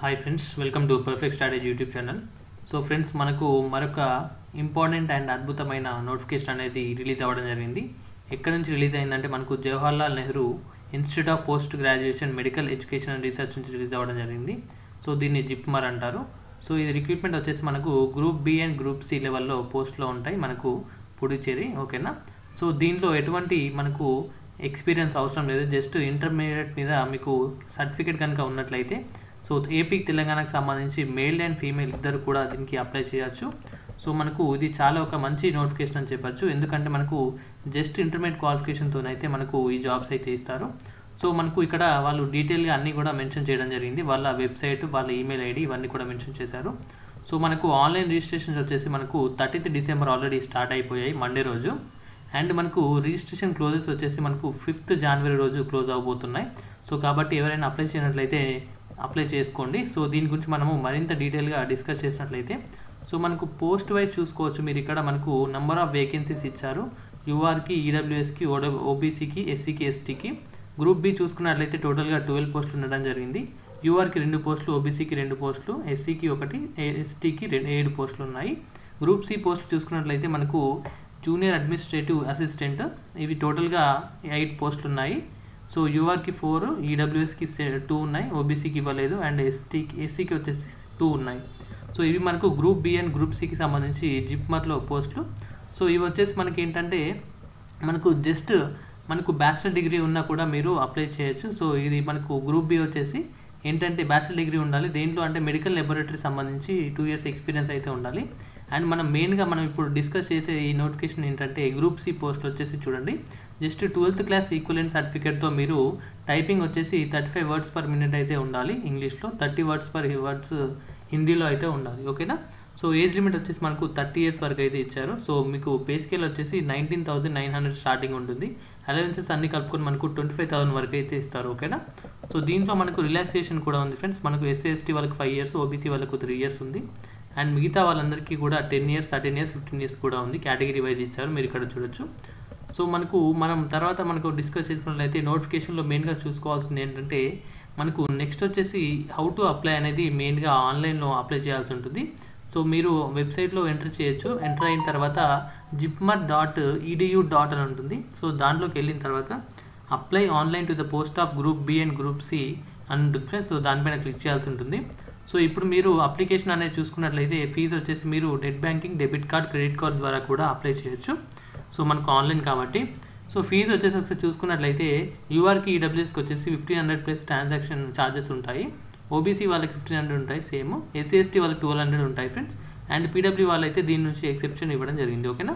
hi friends welcome to perfect strategy YouTube channel so friends మనకు మరొక important and అద్భుతమైన notification అనేది release అవ్వడం జరిగింది ఎక్కడి నుంచి రిలీజ్ అయిందంటే మనకు Jawaharlal Nehru institute of post graduation medical education and research నుంచి రిలీజ్ అవ్వడం జరిగింది సో దీన్ని జిప్మర్ అంటారు సో ఇది రిక్రూట్మెంట్ వచ్చేసి మనకు group B and group C లెవెల్లో పోస్ట్లో ఉంటాయి మనకు పుడుచేరి ఓకేనా సో దీనిలో ఎటువంటి మనకు ఎక్స్పీరియన్స్ అవసరం లేదు జస్ట్ ఇంటర్మీడియట్ మీద మీకు సర్టిఫికేట్ కనుక ఉన్నట్లయితే సో ఏపీకి తెలంగాణకు సంబంధించి మేల్ అండ్ ఫీమేల్ ఇద్దరు కూడా దీనికి అప్లై చేయొచ్చు సో మనకు ఇది చాలా ఒక మంచి నోటిఫికేషన్ అని చెప్పొచ్చు ఎందుకంటే మనకు జస్ట్ ఇంటర్మీడియట్ క్వాలిఫికేషన్తో అయితే మనకు ఈ జాబ్స్ అయితే ఇస్తారు సో మనకు ఇక్కడ వాళ్ళు డీటెయిల్గా అన్నీ కూడా మెన్షన్ చేయడం జరిగింది వాళ్ళ వెబ్సైట్ వాళ్ళ ఈమెయిల్ ఐడి ఇవన్నీ కూడా మెన్షన్ చేశారు సో మనకు ఆన్లైన్ రిజిస్ట్రేషన్స్ వచ్చేసి మనకు థర్టీత్ డిసెంబర్ ఆల్రెడీ స్టార్ట్ అయిపోయాయి మండే రోజు అండ్ మనకు రిజిస్ట్రేషన్ క్లోజెస్ వచ్చేసి మనకు ఫిఫ్త్ జనవరి రోజు క్లోజ్ అవబోతున్నాయి సో కాబట్టి ఎవరైనా అప్లై చేయనట్లయితే అప్లై చేసుకోండి సో దీని గురించి మనము మరింత డీటెయిల్గా డిస్కస్ చేసినట్లయితే సో మనకు పోస్ట్ వైజ్ చూసుకోవచ్చు మీరు ఇక్కడ మనకు నెంబర్ ఆఫ్ వేకెన్సీస్ ఇచ్చారు యూఆర్కి ఈడబ్ల్యూఎస్కి ఓడ ఓబీసీకి ఎస్సీకి ఎస్టీకి గ్రూప్ బి చూసుకున్నట్లయితే టోటల్గా ట్వెల్వ్ పోస్టులు ఉండడం జరిగింది యూఆర్కి రెండు పోస్టులు ఓబీసీకి రెండు పోస్టులు ఎస్సీకి ఒకటి ఎస్టీకి రెండు ఏడు పోస్టులు ఉన్నాయి గ్రూప్ సి పోస్టులు చూసుకున్నట్లయితే మనకు జూనియర్ అడ్మినిస్ట్రేటివ్ అసిస్టెంట్ ఇవి టోటల్గా ఎయిట్ పోస్టులు ఉన్నాయి సో యూఆర్కి ఫోర్ ఈడబ్ల్యూఎస్కి టూ ఉన్నాయి ఓబీసీకి ఇవ్వలేదు అండ్ ఎస్టీకి ఎస్సీకి వచ్చేసి టూ ఉన్నాయి సో ఇవి మనకు గ్రూప్ బి అండ్ గ్రూప్ సికి సంబంధించి జిప్మర్లో పోస్టులు సో ఇవి వచ్చేసి మనకి ఏంటంటే మనకు జస్ట్ మనకు బ్యాచిలర్ డిగ్రీ ఉన్నా కూడా మీరు అప్లై చేయొచ్చు సో ఇది మనకు గ్రూప్ బి వచ్చేసి ఏంటంటే బ్యాచిలర్ డిగ్రీ ఉండాలి దేంట్లో అంటే మెడికల్ లెబొరేటరీ సంబంధించి టూ ఇయర్స్ ఎక్స్పీరియన్స్ అయితే ఉండాలి అండ్ మనం మెయిన్గా మనం ఇప్పుడు డిస్కస్ చేసే ఈ నోటిఫికేషన్ ఏంటంటే గ్రూప్ సి పోస్ట్ వచ్చేసి చూడండి జస్ట్ ట్వెల్త్ క్లాస్ ఈక్వలెంట్ సర్టిఫికేట్తో మీరు టైపింగ్ వచ్చేసి thirty five words per minute అయితే ఉండాలి ఇంగ్లీష్లో థర్టీ వర్డ్స్ పర్ వర్డ్స్ హిందీలో అయితే ఉండాలి ఓకేనా సో ఏజ్ లిమిట్ వచ్చేసి మనకు థర్టీ ఇయర్స్ వరకు అయితే ఇచ్చారు సో మీకు పే స్కేల్ వచ్చేసి nineteen thousand nine hundred starting ఉంటుంది అలవెన్సెస్ అన్ని కలుపుకొని మనకు ట్వంటీ ఫైవ్ థౌసండ్ వరకు అయితే ఇస్తారు ఓకేనా సో దీంట్లో మనకు రిలాక్సేషన్ కూడా ఉంది ఫ్రెండ్స్ మనకు ఎస్సీ ఎస్టీ వాళ్ళకి ఫైవ్ ఇయర్స్ ఓబీసీ వాళ్ళకు త్రీ ఇయర్స్ ఉంది అండ్ మిగతా వాళ్ళందరికీ కూడా ten years thirteen years fifteen years కూడా ఉంది కేటగిరీ వైజ్ ఇచ్చారు మీరు ఇక్కడ చూడొచ్చు సో మనకు మనం తర్వాత మనకు డిస్కస్ చేసుకున్నట్లయితే నోటిఫికేషన్లో మెయిన్గా చూసుకోవాల్సింది ఏంటంటే మనకు నెక్స్ట్ వచ్చేసి హౌ టు అప్లై అనేది మెయిన్గా ఆన్లైన్లో అప్లై చేయాల్సి ఉంటుంది సో మీరు వెబ్సైట్లో ఎంటర్ చేయొచ్చు ఎంటర్ అయిన తర్వాత జిప్మర్ డాట్ ఈడియూ డాట్ అని ఉంటుంది సో దాంట్లోకి వెళ్ళిన తర్వాత apply online to the post of group B and group C అని ఉంటుంది సో దానిపైన క్లిక్ చేయాల్సి ఉంటుంది సో ఇప్పుడు మీరు అప్లికేషన్ అనేది చూసుకున్నట్లయితే ఫీజు వచ్చేసి మీరు net banking debit card credit card ద్వారా కూడా అప్లై చేయొచ్చు సో మనకు ఆన్లైన్ కాబట్టి సో ఫీజు వచ్చేసి ఒకసారి చూసుకున్నట్లయితే యూఆర్కి ఈడబ్ల్యూఎస్కి వచ్చేసి fifteen hundred plus transaction charges ఉంటాయి ఓబీసీ వాళ్ళకి ఫిఫ్టీన్ హండ్రెడ్ ఉంటాయి సేమ్ ఎస్సీ ఎస్టీ వాళ్ళకి ట్వెల్వ్ హండ్రెడ్ ఉంటాయి ఫ్రెండ్స్ అండ్ పీడబ్ల్యూ వాళ్ళైతే దీని నుంచి ఎక్సెప్షన్ ఇవ్వడం జరిగింది ఓకేనా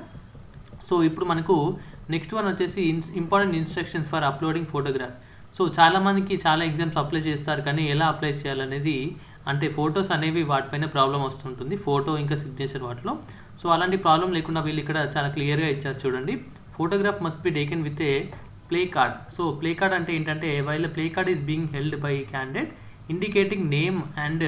సో ఇప్పుడు మనకు నెక్స్ట్ వన్ వచ్చేసి important instructions for uploading photograph so చాలామందికి చాలా ఎగ్జామ్స్ అప్లై చేస్తారు కానీ ఎలా అప్లై చేయాలనేది అంటే ఫొటోస్ అనేవి వాటిపైన ప్రాబ్లం వస్తుంటుంది ఫోటో ఇంకా సిగ్నేచర్ వాటిలో సో అలాంటి ప్రాబ్లం లేకుండా వీళ్ళు ఇక్కడ చాలా క్లియర్గా ఇచ్చారు చూడండి photograph must be taken with a placard so placard అంటే ఏంటంటే while placard is being held by candidate indicating name and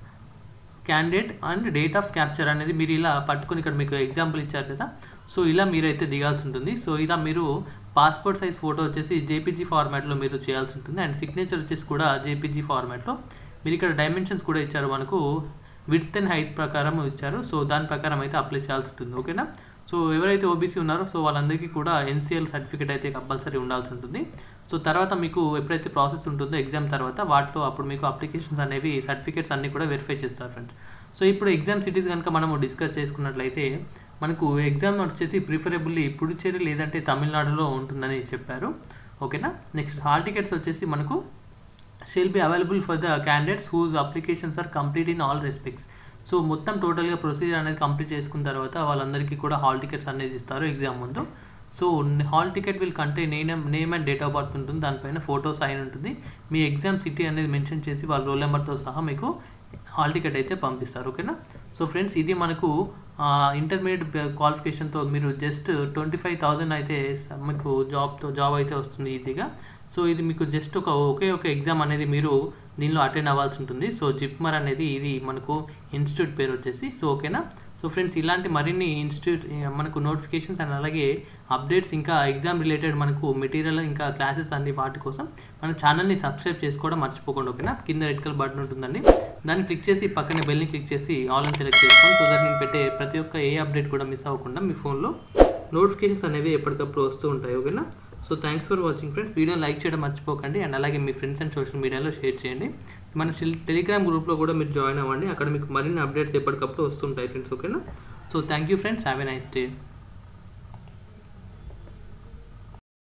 candidate and date of capture అనేది మీరు ఇలా పట్టుకొని ఇక్కడ మీకు ఎగ్జాంపుల్ ఇచ్చారు కదా సో ఇలా మీరైతే దిగాల్సి ఉంటుంది సో ఇలా మీరు పాస్పోర్ట్ సైజ్ ఫోటో వచ్చేసి జేపీజీ ఫార్మాట్లో మీరు చేయాల్సి ఉంటుంది అండ్ సిగ్నేచర్ వచ్చేసి కూడా జేపీజీ ఫార్మాట్లో మీరు ఇక్కడ డైమెన్షన్స్ కూడా ఇచ్చారు మనకు విత్ అండ్ హైట్ ప్రకారం ఇచ్చారు సో దాని ప్రకారం అయితే అప్లై చేయాల్సి ఉంటుంది ఓకేనా సో ఎవరైతే ఓబీసీ ఉన్నారో సో వాళ్ళందరికీ కూడా ఎన్సీఎల్ సర్టిఫికేట్ అయితే కంపల్సరీ ఉండాల్సి ఉంటుంది సో తర్వాత మీకు ఎప్పుడైతే ప్రాసెస్ ఉంటుందో ఎగ్జామ్ తర్వాత వాటిలో అప్పుడు మీకు అప్లికేషన్స్ అనేవి సర్టిఫికేట్స్ అన్నీ కూడా వెరిఫై చేస్తారు ఫ్రెండ్స్ సో ఇప్పుడు ఎగ్జామ్ సిటీస్ కనుక మనము డిస్కస్ చేసుకున్నట్లయితే మనకు ఎగ్జామ్ వచ్చేసి ప్రిఫరబుల్లీ పుడుచేరి లేదంటే తమిళనాడులో ఉంటుందని చెప్పారు ఓకేనా నెక్స్ట్ హాల్ టికెట్స్ వచ్చేసి మనకు shall be available for the candidates whose applications are complete in all respects so మొత్తం టోటల్గా ప్రొసీజర్ అనేది కంప్లీట్ చేసుకున్న తర్వాత వాళ్ళందరికీ కూడా హాల్ టికెట్స్ అనేది ఇస్తారు ఎగ్జామ్ ముందు so hall ticket will contain name name and date of birth ఉంటుంది దానిపైన ఫోటో సైన్ ఉంటుంది మీ ఎగ్జామ్ సిటీ అనేది మెన్షన్ చేసి వాళ్ళ రోల్ నెంబర్తో సహా మీకు హాల్ టికెట్ అయితే పంపిస్తారు ఓకేనా సో ఫ్రెండ్స్ ఇది మనకు ఇంటర్మీడియట్ క్వాలిఫికేషన్తో మీరు జస్ట్ ట్వంటీ ఫైవ్ థౌజండ్ అయితే మీకు జాబ్తో జాబ్ అయితే వస్తుంది ఈజీగా సో ఇది మీకు జస్ట్ ఒక ఒకే ఒక ఎగ్జామ్ అనేది మీరు దీనిలో అటెండ్ అవ్వాల్సి ఉంటుంది సో జిప్మర్ అనేది ఇది మనకు ఇన్స్టిట్యూట్ పేరు వచ్చేసి సో ఓకేనా సో ఫ్రెండ్స్ ఇలాంటి మరిన్ని ఇన్స్టిట్యూట్ మనకు నోటిఫికేషన్స్ అండ్ అలాగే అప్డేట్స్ ఇంకా ఎగ్జామ్ రిలేటెడ్ మనకు మెటీరియల్ ఇంకా క్లాసెస్ అన్ని వాటి కోసం మన ఛానల్ని సబ్స్క్రైబ్ చేసుకోవడం మర్చిపోకుండా ఓకేనా కింద రెడ్ కలర్ బటన్ ఉంటుందండి దాన్ని క్లిక్ చేసి పక్కనే బెల్ని క్లిక్ చేసి ఆల్ అని సెలెక్ట్ చేసుకోండి సో దట్ నేను పెట్టే ప్రతి ఒక్క ఏ అప్డేట్ కూడా మిస్ అవ్వకుండా మీ ఫోన్లో నోటిఫికేషన్స్ అనేవి ఎప్పటికప్పుడు వస్తూ ఉంటాయి ఓకేనా so thanks for watching friends video like చేయడం మర్చిపోకండి అండ్ అలాగే మీ ఫ్రెండ్స్ అండ్ సోషల్ మీడియాలో షేర్ చేయండి మన టెలిగ్రామ్ గ్రూప్లో కూడా మీరు జాయిన్ అవ్వండి అక్కడ మీకు మరిన్ని అప్డేట్స్ ఎప్పటికప్పుడు వస్తుంటాయి ఫ్రెండ్స్ ఓకేనా so thank you friends have a nice day